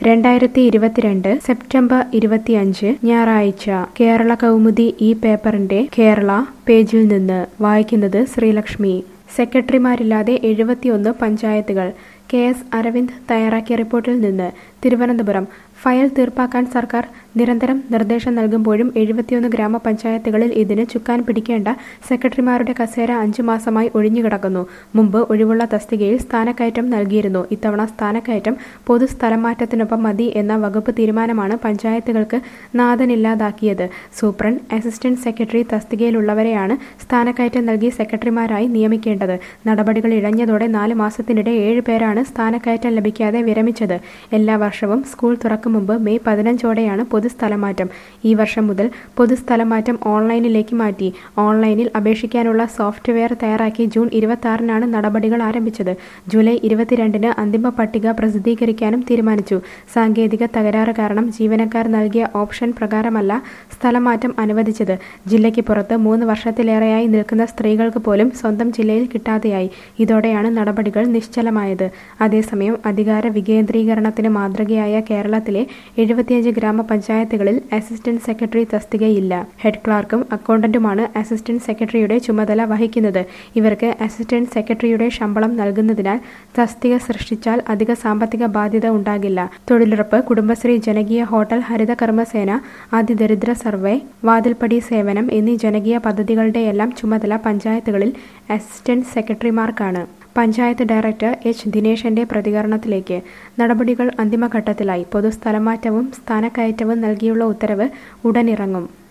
രണ്ടായിരത്തി ഇരുപത്തിരണ്ട് സെപ്റ്റംബർ ഇരുപത്തിയഞ്ച് ഞായറാഴ്ച കേരള കൗമുദി ഈ പേപ്പറിന്റെ കേരള പേജിൽ നിന്ന് വായിക്കുന്നത് ശ്രീലക്ഷ്മി സെക്രട്ടറിമാരില്ലാതെ എഴുപത്തിയൊന്ന് പഞ്ചായത്തുകൾ കെ എസ് അരവിന്ദ് തയ്യാറാക്കിയ റിപ്പോർട്ടിൽ നിന്ന് തിരുവനന്തപുരം ഫയൽ തീർപ്പാക്കാൻ സർക്കാർ നിരന്തരം നിർദ്ദേശം നൽകുമ്പോഴും എഴുപത്തിയൊന്ന് ഗ്രാമപഞ്ചായത്തുകളിൽ ഇതിന് ചുക്കാൻ പിടിക്കേണ്ട സെക്രട്ടറിമാരുടെ കസേര അഞ്ചു മാസമായി ഒഴിഞ്ഞുകിടക്കുന്നു മുമ്പ് ഒഴിവുള്ള തസ്തികയിൽ സ്ഥാനക്കയറ്റം നൽകിയിരുന്നു ഇത്തവണ സ്ഥാനക്കയറ്റം പൊതു സ്ഥലമാറ്റത്തിനൊപ്പം മതി എന്ന വകുപ്പ് തീരുമാനമാണ് പഞ്ചായത്തുകൾക്ക് നാഥനില്ലാതാക്കിയത് സൂപ്രണ്ട് അസിസ്റ്റന്റ് സെക്രട്ടറി തസ്തികയിലുള്ളവരെയാണ് സ്ഥാനക്കയറ്റം നൽകി സെക്രട്ടറിമാരായി നിയമിക്കേണ്ടത് നടപടികൾ ഇഴഞ്ഞതോടെ നാല് മാസത്തിനിടെ ഏഴ് പേരാണ് സ്ഥാനക്കയറ്റം ലഭിക്കാതെ വിരമിച്ചത് എല്ലാ വർഷവും സ്കൂൾ തുറക്കും മുമ്പ് മെയ് പതിനഞ്ചോടെയാണ് പൊതുസ്ഥലമാറ്റം ഈ വർഷം മുതൽ പൊതുസ്ഥലമാറ്റം ഓൺലൈനിലേക്ക് മാറ്റി ഓൺലൈനിൽ അപേക്ഷിക്കാനുള്ള സോഫ്റ്റ്വെയർ തയ്യാറാക്കി ജൂൺ ഇരുപത്തി ആറിനാണ് നടപടികൾ ആരംഭിച്ചത് ജൂലൈ ഇരുപത്തിരണ്ടിന് അന്തിമ പട്ടിക പ്രസിദ്ധീകരിക്കാനും തീരുമാനിച്ചു സാങ്കേതിക തകരാറ് കാരണം ജീവനക്കാർ നൽകിയ ഓപ്ഷൻ പ്രകാരമല്ല സ്ഥലമാറ്റം അനുവദിച്ചത് ജില്ലയ്ക്ക് പുറത്ത് മൂന്ന് വർഷത്തിലേറെയായി നിൽക്കുന്ന സ്ത്രീകൾക്ക് പോലും സ്വന്തം ജില്ലയിൽ കിട്ടാതെയായി ഇതോടെയാണ് നടപടികൾ നിശ്ചലമായത് അതേസമയം അധികാര വികേന്ദ്രീകരണത്തിന് മാതൃകയായ കേരളത്തിലെ എഴുപത്തിയഞ്ച് ഗ്രാമപഞ്ചായത്തുകളിൽ അസിസ്റ്റന്റ് സെക്രട്ടറി തസ്തികയില്ല ഹെഡ് ക്ലാർക്കും അക്കൗണ്ടന്റുമാണ് അസിസ്റ്റന്റ് സെക്രട്ടറിയുടെ ചുമതല വഹിക്കുന്നത് ഇവർക്ക് അസിസ്റ്റന്റ് സെക്രട്ടറിയുടെ ശമ്പളം നൽകുന്നതിനാൽ തസ്തിക സൃഷ്ടിച്ചാൽ അധിക സാമ്പത്തിക ബാധ്യത ഉണ്ടാകില്ല തൊഴിലുറപ്പ് കുടുംബശ്രീ ജനകീയ ഹോട്ടൽ ഹരിത കർമ്മസേന അതിദരിദ്ര സർവേ വാതിൽപ്പടി സേവനം എന്നീ ജനകീയ പദ്ധതികളുടെയെല്ലാം ചുമതല പഞ്ചായത്തുകളിൽ അസിസ്റ്റന്റ് സെക്രട്ടറിമാർക്കാണ് പഞ്ചായത്ത് ഡയറക്ടർ എച്ച് ദിനേശന്റെ പ്രതികരണത്തിലേക്ക് നടപടികൾ അന്തിമഘട്ടത്തിലായി പൊതുസ്ഥലമാറ്റവും സ്ഥാനക്കയറ്റവും നൽകിയുള്ള ഉത്തരവ് ഉടനിറങ്ങും